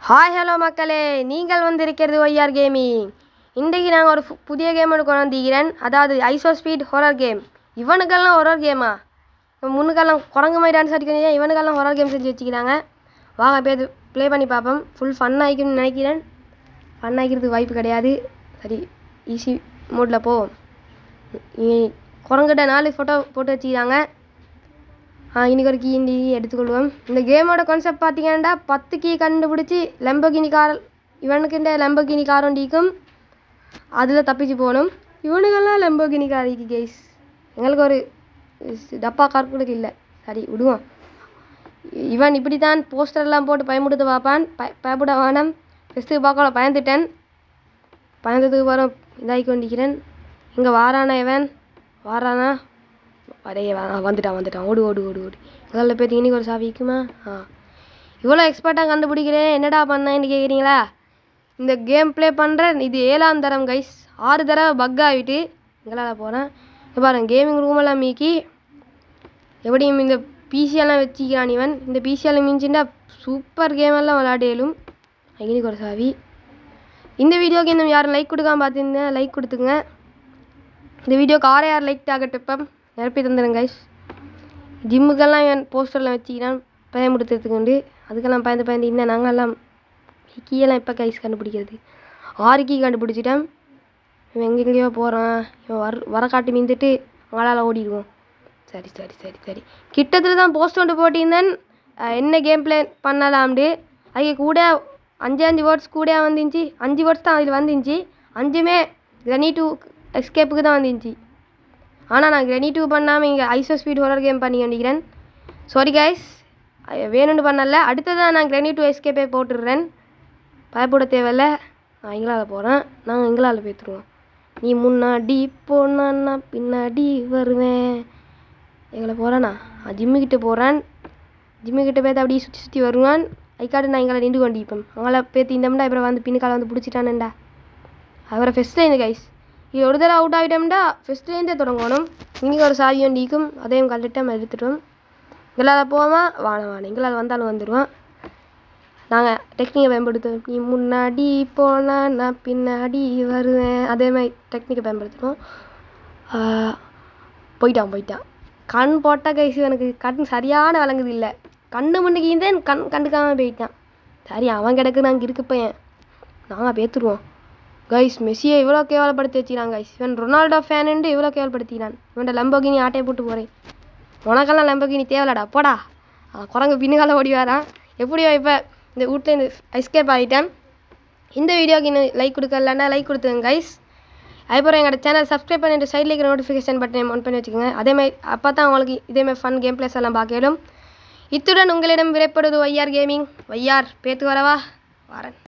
hi hello மக்களே நீங்கள் வந்திருக்கிறது ஒய்ஆர் கேமிங் இன்றைக்கு நாங்கள் ஒரு பு- புதிய கேம் ஒன்று கொண்டு வந்திருக்கிறேன் அதாவது ஐசோ ஸ்பீட் ஹொரர் கேம் இவனுக்கெல்லாம் ஹொரர் கேமா முன்னுக்கெல்லாம் குரங்கு மாதிரி டான்ஸ் அடிக்கிறீங்க இவனுக்கெல்லாம் ஹொரர் கேம் செஞ்சு வச்சுக்கிறாங்க வாங்க போய் அது ப்ளே பண்ணி பார்ப்போம் ஃபுல் ஃபன் ஆகிக்கணும்னு நினைக்கிறேன் ஃபன் ஆகிக்கிறதுக்கு வாய்ப்பு கிடையாது சரி ஈஸி மோடில் போவோம் இ- குரங்கிட்ட நாலு ஃபோட்டோ போட்டு வச்சுக்கிறாங்க ஆ இன்னைக்கு ஒரு கீ இந்த key எடுத்துக்கொள்வோம் இந்த கேமோட கான்செப்ட் பார்த்தீங்கன்னா பத்து கீ கண்டுபிடிச்சி லெம்பகினி கார் இவனுக்குண்ட லெம்பகினி கார் ஒண்டிக்கும் அதில் தப்பிச்சு போகணும் இவனுக்கெல்லாம் லெம்பகினி கார் இருக்கு கேஸ் எங்களுக்கு ஒரு ஸ்- டப்பா கார் கூட இல்லை சரி விடுவோம் இ- இவன் இப்படி தான் போஸ்டர்லாம் போட்டு பயமுடுத்து பார்ப்பான் பய பயப்பட வேணாம் ஃபெஸ்ட்டுக்கு பார்க்கல பயந்துட்டேன் பயந்ததுக்கு வரும் இதாகி கொண்டிருக்கிறேன் இங்கே வாரானா இவன் வாரானா அடைய வந்துட்டான் வந்துட்டான் ஓடு ஓடு ஓடு ஓடு இதில் பேர் இன்னைக்கு ஒரு சாவி இருக்குமா ஆ இவ்வளோ எக்ஸ்பர்ட்டாக கண்டுபிடிக்கிறேன் என்னடா பண்ணேன்னு கேட்குறீங்களா இந்த கேம் ப்ளே பண்ணுறேன் இது ஏழாம் தரம் கைஸ் ஆறு தடவை பக் ஆகிட்டு எங்களால் போகிறேன் இங்க பாருங்க கேமிங் ரூமெல்லாம் மீக்கி எப்படியும் இந்த பிசியெல்லாம் வச்சுக்கிறான் இவன் இந்த பிசியெல்லாம் மிஞ்சிண்டா சூப்பர் கேமெல்லாம் விளையாடலும் இன்னைக்கு ஒரு சாவி இந்த வீடியோக்கு இன்னும் யாரும் லைக் கொடுக்காம பார்த்துருந்தேன் லைக் கொடுத்துங்க இந்த வீடியோக்கு ஆறு யார் லைக் ஆகட்டும் இப்போ நிரப்பி தந்துடுங்க கைஸ் ஜிம்முக்கெல்லாம் என் போஸ்டர்லாம் வச்சுக்கிறான் பயமுடுத்துறதுக்கு அதுக்கெல்லாம் பயந்து பயந்து இன்னும் நாங்கெல்லாம் கீயெல்லாம் இப்போ கைஸ் கண்டுபிடிக்கிறது ஆறு கீ கண்டுபிடிச்சிட்டேன் இவன் எங்கெங்கேயோ போகிறான் இவன் வர வர காட்டி மீந்துட்டு அவங்களால ஓடிடுவோம் சரி சரி சரி சரி கிட்டத்தில் தான் போஸ்ட் ஒன்று போட்டிருந்தேன் அஹ் என்ன கேம் பிளே பண்ணலாம்னு அதுக்கு கூட அஞ்சு அஞ்சு வேர்ட்ஸ் கூட வந்துச்சு அஞ்சு வேர்ட்ஸ் தான் அதில் வந்துச்சு அஞ்சுமே ரெனி டூ எஸ்கேப்புக்கு தான் வந்துச்சு ஆனால் நான் ரெனி டூ பண்ணாமல் இங்கே ஐசோ ஸ்பீட் ஹோரர் கேம் பண்ணி கொண்டிருக்கிறேன் சாரி கைஸ் வேணும்னு பண்ணல அடுத்ததான் நான் கிரெனி டூ எஸ்கேப்பே போட்டுடுறேன் பயப்பட தேவையில்ல நான் எங்களால் போகிறேன் நாங்கள் எங்களால் பேத்துருவோம் நீ முன்னாடி போனா நான் பின்னாடி வருவேன் எங்களை போகிறேண்ணா ஜிம்முக்கிட்ட போகிறேன் ஜிம்முக்கிட்ட பேத்து அப்படியே சுற்றி சுற்றி வருவான் ஐக்காடு நான் எங்களை நின்று கொண்டிருப்பேன் அவங்கள பேத்து இந்தம்டா அப்புறம் வந்து பின்னுக்கால வந்து பிடிச்சிட்டானேண்டா அவரை ஃபெஸ்ட்லேருந்து கைஸ் இது ஒரு தடவை அவுட் ஆகிட்டோம்டா ஃபெஸ்ட்லேருந்தே தொடங்கணும் இன்னைக்கு ஒரு சாவி ஒண்டிக்கும் அதையும் கழட்டம் எடுத்துட்டோம் எங்களால் போகாம வான வான எங்களால் வந்தாலும் வந்துடுவான் நாங்கள் டெக்னிக்கை பயன்படுத்துவோம் நீ முன்னாடி போனா நான் பின்னாடி வருவேன் அதே மாதிரி டெக்னிக்கை பயன்படுத்துவோம் ஆஹ், போயிட்டான் போயிட்டான் கண் போட்டால் கைஸ் எனக்கு கண் சரியான விளங்குது இல்லை கண்ணு முன்னுக்கு இருந்தேன் கண் கண்டுக்காமல் போயிட்டான் சரி அவன் கிடக்கு நாங்கள் இருக்கு பையன் நாங்கள் பேத்துருவோம் கைஸ் மெஸ்ஸியை இவ்வளோ கேவலப்படுத்தி வச்சுக்கிறான் கைஸ் இவன் ரொனால்டோ ஃபேனுண்டு இவ்வளோ கேவலப்படுத்திக்கிறான் இவன்ட லம்போகினி ஆட்டையை போட்டு போகிறேன் உனக்கெல்லாம் லம்போகினி தேவையில்லடா போடா ஆ, குரங்கு பின்னுகால ஓடி வரான் எப்படியோ இப்போ இந்த வீட்டிலேருந்து எஸ்கேப் ஆகிட்டேன் இந்த வீடியோக்கு இன்னும் லைக் கொடுக்கலன்னா லைக் கொடுத்துங்க கைஸ் அதுக்கப்புறம் எங்களோட சேனல் சப்ஸ்கிரைப் பண்ணிட்டு சைடில் இருக்கிற நோட்டிஃபிகேஷன் பட்டனை ஆன் பண்ணி வச்சுக்கோங்க அதேமாதிரி அப்போ தான் உங்களுக்கு இதேமாதிரி ஃபன் கேம் பிளேஸ் எல்லாம் பார்க்கலும் இத்துடன் உங்களிடம் விரைப்படுவது ஒய்ஆர் கேமிங் ஒய்ஆர் பேத்து வரவா வரேன்